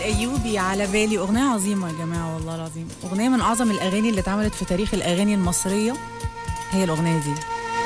الايوبي على بالي اغنيه عظيمه يا جماعه والله العظيم اغنيه من اعظم الاغاني اللي اتعملت في تاريخ الاغاني المصريه هي الاغنيه دي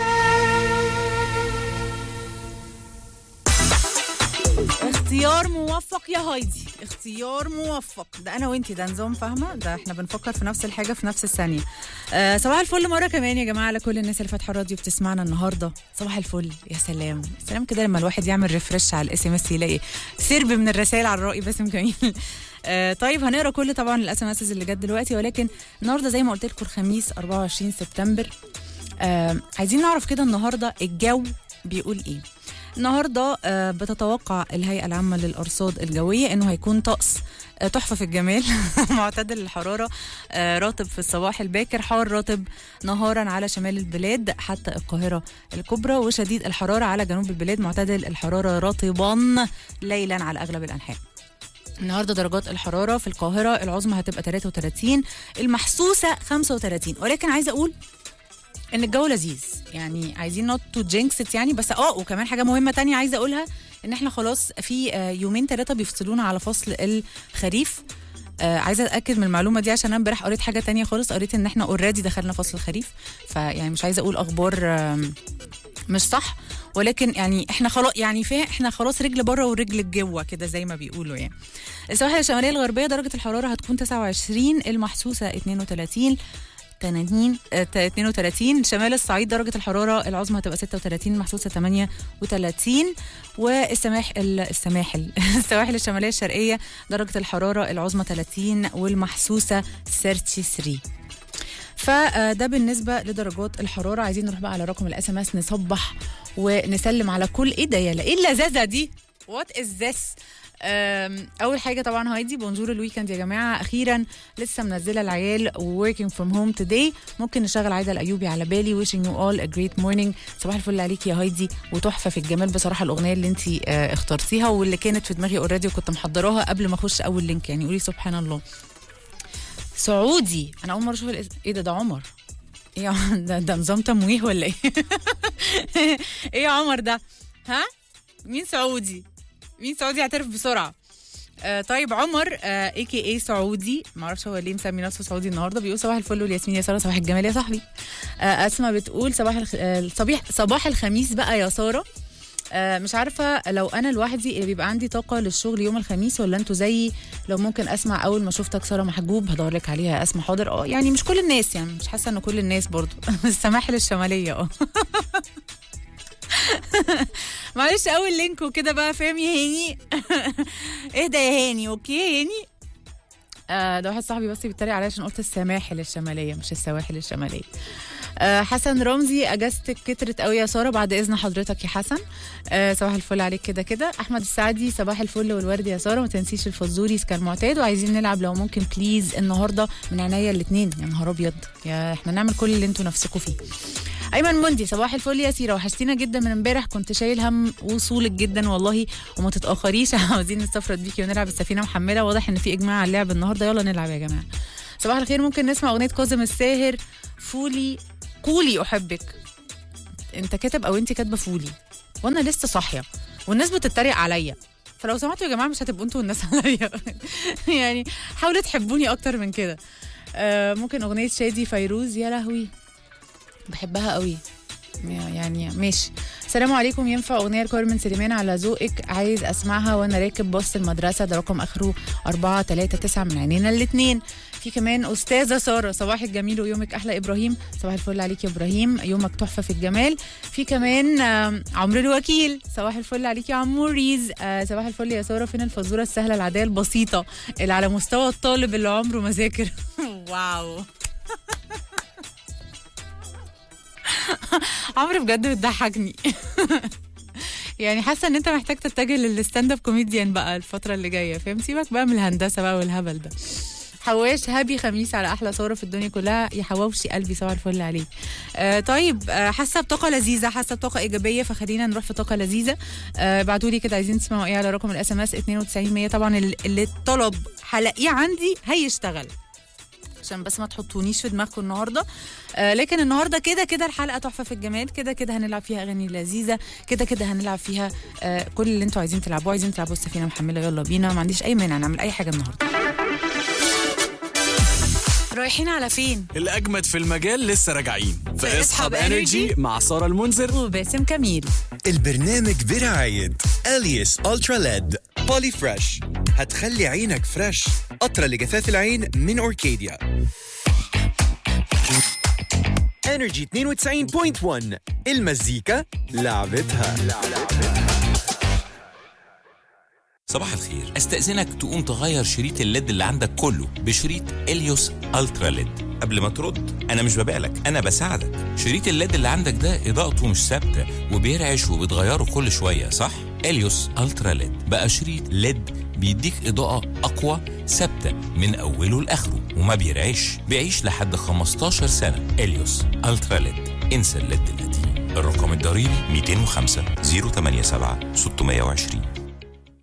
اختيار موفق يا هايدي اختيار موفق ده انا وانتي ده نظام فاهمه ده احنا بنفكر في نفس الحاجه في نفس الثانيه آه صباح الفل مره كمان يا جماعه على كل الناس اللي فاتحه الراديو بتسمعنا النهارده صباح الفل يا سلام سلام كده لما الواحد يعمل ريفرش على الاس ام اس يلاقي سرب من الرسائل على الرأي باسم جميل آه طيب هنقرا كل طبعا الاس ام اس اللي جت دلوقتي ولكن النهارده زي ما قلت لكم الخميس 24 سبتمبر آه عايزين نعرف كده النهارده الجو بيقول ايه النهارده آه، بتتوقع الهيئه العامه للارصاد الجويه انه هيكون طقس آه، تحفه في الجمال معتدل الحراره آه، رطب في الصباح الباكر حار رطب نهارا على شمال البلاد حتى القاهره الكبرى وشديد الحراره على جنوب البلاد معتدل الحراره رطبا ليلا على اغلب الانحاء النهارده درجات الحراره في القاهره العظمى هتبقى 33 المحسوسه 35 ولكن عايزه اقول ان الجو لذيذ يعني عايزين نوت تو جينكس يعني بس اه وكمان حاجه مهمه تانية عايزه اقولها ان احنا خلاص في آه، يومين ثلاثه بيفصلونا على فصل الخريف آه عايزه اتاكد من المعلومه دي عشان انا امبارح قريت حاجه تانية خالص قريت ان احنا اوريدي دخلنا فصل الخريف فيعني مش عايزه اقول اخبار آم، مش صح ولكن يعني احنا خلاص يعني فيه احنا خلاص رجل بره ورجل جوه كده زي ما بيقولوا يعني السواحل الشماليه الغربيه درجه الحراره هتكون 29 المحسوسه 32 80 آه، 32 شمال الصعيد درجة الحرارة العظمى هتبقى 36 محسوسة 38 والسماح ال- السماحل السواحل الشمالية الشرقية درجة الحرارة العظمى 30 والمحسوسة 33 فده بالنسبة لدرجات الحرارة عايزين نروح بقى على رقم الاس ام اس نصبح ونسلم على كل ايه ده يلا ايه اللذاذة دي وات از ذس اول حاجه طبعا هايدي بونجور الويكند يا جماعه اخيرا لسه منزله العيال working from home today ممكن نشغل عايده الايوبي على بالي wishing you all a great morning صباح الفل عليك يا هايدي وتحفه في الجمال بصراحه الاغنيه اللي انت اخترتيها واللي كانت في دماغي اوريدي وكنت محضراها قبل ما اخش اول لينك يعني قولي سبحان الله سعودي انا اول مره اشوف الاسم ايه ده ده عمر ايه يا عمر؟ ده, ده نظام تمويه ولا ايه ايه يا عمر ده ها مين سعودي مين سعودي يعترف بسرعه آه طيب عمر اي كي اي سعودي ما اعرفش هو ليه مسمي نفسه سعودي النهارده بيقول صباح الفل والياسمين يا ساره صباح الجمال يا صاحبي آه اسماء بتقول صباح الخ... آه صباح صباح الخميس بقى يا ساره آه مش عارفه لو انا لوحدي اللي بيبقى عندي طاقه للشغل يوم الخميس ولا انتوا زيي لو ممكن اسمع اول ما شفتك ساره محجوب هدور لك عليها اسمع حاضر اه يعني مش كل الناس يعني مش حاسه ان كل الناس برضو السماحل الشماليه اه معلش اول لينك وكده بقى فاهم يا هاني اهدى يا هاني اوكي يا هاني آه ده واحد صاحبي بس بيتريق عليا عشان قلت السماحل الشماليه مش السواحل الشماليه آه حسن رمزي اجازتك كترت قوي يا ساره بعد اذن حضرتك يا حسن آه صباح الفل عليك كده كده احمد السعدي صباح الفل والورد يا ساره ما تنسيش الفزوري كالمعتاد وعايزين نلعب لو ممكن بليز النهارده من عينيا الاثنين يا نهار ابيض يا احنا نعمل كل اللي انتوا نفسكم فيه ايمن مندي صباح الفل يا سيره وحشتينا جدا من امبارح كنت شايل هم وصولك جدا والله وما تتاخريش عاوزين نستفرد بيكي ونلعب السفينه محمله واضح ان في اجماع على اللعب النهارده يلا نلعب يا جماعه صباح الخير ممكن نسمع اغنيه كاظم الساهر فولي قولي احبك انت كاتب او انت كاتبه فولي وانا لسه صاحيه والناس بتتريق عليا فلو سمعتوا يا جماعه مش هتبقوا انتوا والناس عليا يعني حاولوا تحبوني اكتر من كده آه ممكن اغنيه شادي فيروز يا لهوي بحبها قوي يعني ماشي السلام عليكم ينفع اغنيه لكارمن سليمان على ذوقك عايز اسمعها وانا راكب باص المدرسه ده رقم اخره 4 3 9 من عينينا الاثنين في كمان استاذه ساره صباح الجميل ويومك احلى ابراهيم صباح الفل عليك يا ابراهيم يومك تحفه في الجمال في كمان آم، عمرو الوكيل صباح الفل عليك يا عموريز آه صباح الفل يا ساره فين الفزوره السهله العاديه البسيطه اللي على مستوى الطالب اللي عمره ما ذاكر واو عمرو بجد بتضحكني يعني حاسه ان انت محتاج تتجه للستاند اب كوميديان بقى الفتره اللي جايه فاهم سيبك بقى من الهندسه بقى والهبل ده حواش هابي خميس على احلى صوره في الدنيا كلها يا حواوشي قلبي صباح الفل عليك آه طيب آه حاسه بطاقه لذيذه حاسه بطاقه ايجابيه فخلينا نروح في طاقه لذيذه آه بعتوا لي كده عايزين تسمعوا ايه على رقم الاس ام اس 92 100 طبعا ال- اللي طلب هلاقيه عندي هيشتغل عشان بس ما تحطونيش في دماغكم النهارده آه لكن النهارده كده كده الحلقه تحفه في الجمال كده كده هنلعب فيها اغاني لذيذه كده كده هنلعب فيها آه كل اللي انتوا عايزين تلعبوه عايزين تلعبوا السفينه محمله يلا بينا ما عنديش اي مانع نعمل اي حاجه النهارده رايحين على فين الأجمد في المجال لسه راجعين في في اصحاب اصحاب انرجي مع سارة المنذر وباسم كميل البرنامج برعاية أليس ألترا ليد بولي فريش هتخلي عينك فريش قطرة لجفاف العين من أوركيديا انرجي 92.1 المزيكا لعبتها صباح الخير استأذنك تقوم تغير شريط الليد اللي عندك كله بشريط اليوس الترا ليد قبل ما ترد انا مش ببالك انا بساعدك شريط الليد اللي عندك ده اضاءته مش ثابته وبيرعش وبتغيره كل شويه صح اليوس الترا ليد بقى شريط ليد بيديك اضاءه اقوى ثابته من اوله لاخره وما بيرعش بيعيش لحد 15 سنه اليوس الترا ليد انسى الليد القديم الرقم الضريبي 205 087 620